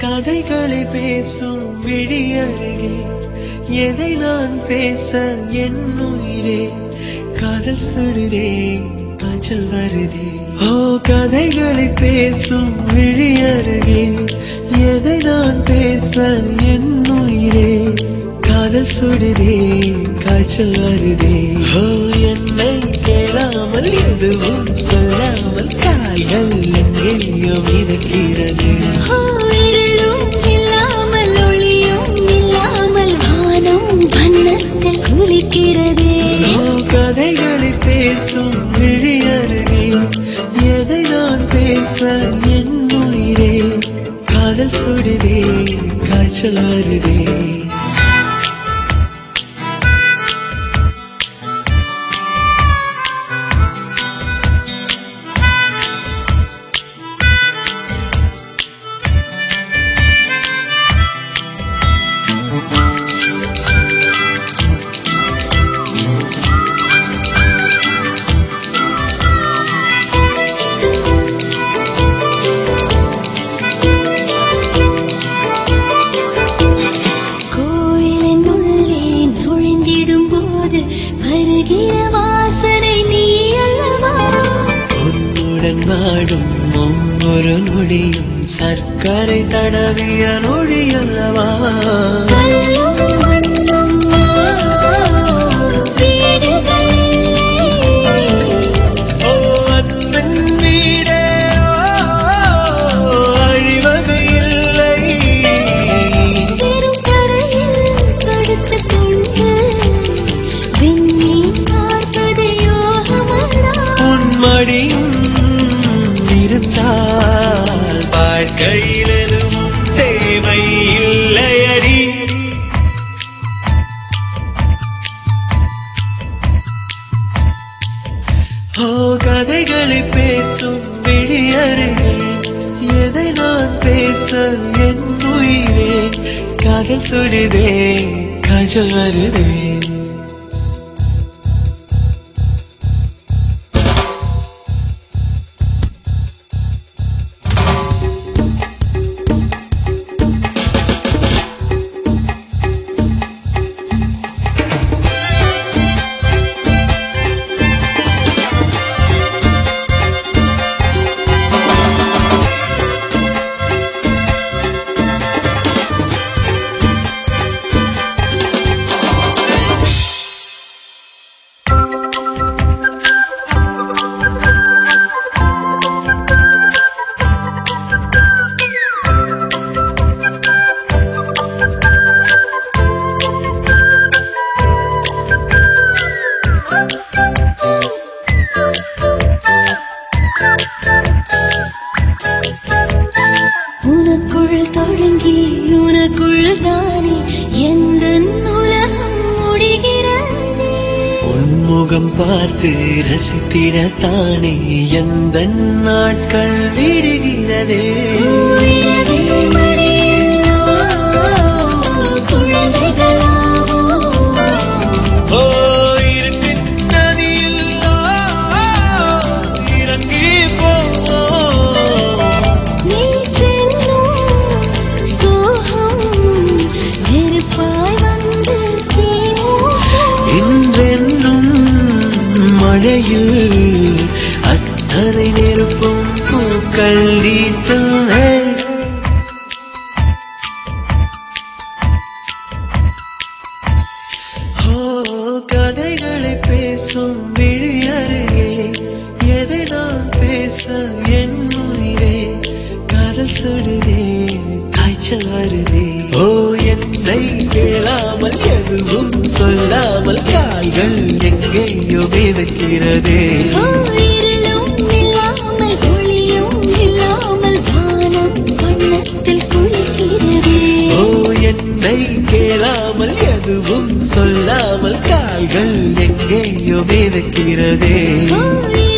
கதைகளை பேசும் விழி அருகே எதை நான் பேச என் உயிரே காதல் சுடுதே காய்ச்சல் வருதே ஓ கதைகளை பேசும் விழி அருகே எதை நான் பேச என் உயிரே காதல் சுடுதே காய்ச்சல் வருதே ஓ என்னை கேளாமல் எதுவும் சொல்லாமல் கால்கள் எங்கேயோ மிதக்கிறது இருளும் இல்லாமல் ஒளியும் இல்லாமல் வானம் வண்ணத்தில் குளிக்கிறதே ஓ கதைகளை பேசும் விழி அருகே எதை நான் பேச என் உயிரே காதல் சுடுதே காய்ச்சல் வருதே கோயிலின் உள்ளே நுழைந்திடும் போது வருகிற வாசனை நீ அல்லவா உன்னுடன் வாடும் ஒவ்வொரு நொடியும் சர்க்கரை தடவிய நொடி அல்லவா கல்லும் மண்ணும் வீடுகள் ஓ அன்பின் வீடே ஓ, அழிவது இல்லை பெருங்கரையில் படுத்துக் கொண்டு விண்மீன் பார்ப்பது யோகமடா உன்மடியும் இருந்தால் வாழ்க்கையில் எதுவும் தேவை இல்லையடி ஓ கதைகளை பேசும் விழியருகே எதை நான் பேச என் உயிரே காதல் சுடுதே காஜல் வருதே உனக்குள் தொடங்கி உனக்குள் தானே எந்த உலகம் முடிகிறதே உன்முகம் பார்த்து ரசித்திடத்தானே எந்த நாட்கள் விடுகிறதே உயிரவில் மடியிலோ குழந்தைகளாவோ ஓ இருட்டின் நதியில் இறங்கி போவோம் நேற்றென்னும் சோகம் வெறுப்பாய் வந்து தீமூட்டும். இன்றென்னும் மழையில் அத்தனை நெருப்பும் பூக்கள் நீட்டுமே ஓ கதைகளை பேசும் விழி அருகே எதை நான் பேச என் உயிரே காதல் சுடுதே காய்ச்சல் வருதே ஓ என்னை கேளாமல் எதுவும் சொல்லாமல் கால்கள் எங்கேயோ மிதக்கிறதே ஓ, இருளும் இல்லாமல் ஒளியும் இல்லாமல் வானம் வண்ணத்தில் குளிக்கிறதே ஓ என்னை கேளாமல் எதுவும் சொல்லாமல் கால்கள் எங்கேயோ மிதக்கிறதே ஓ,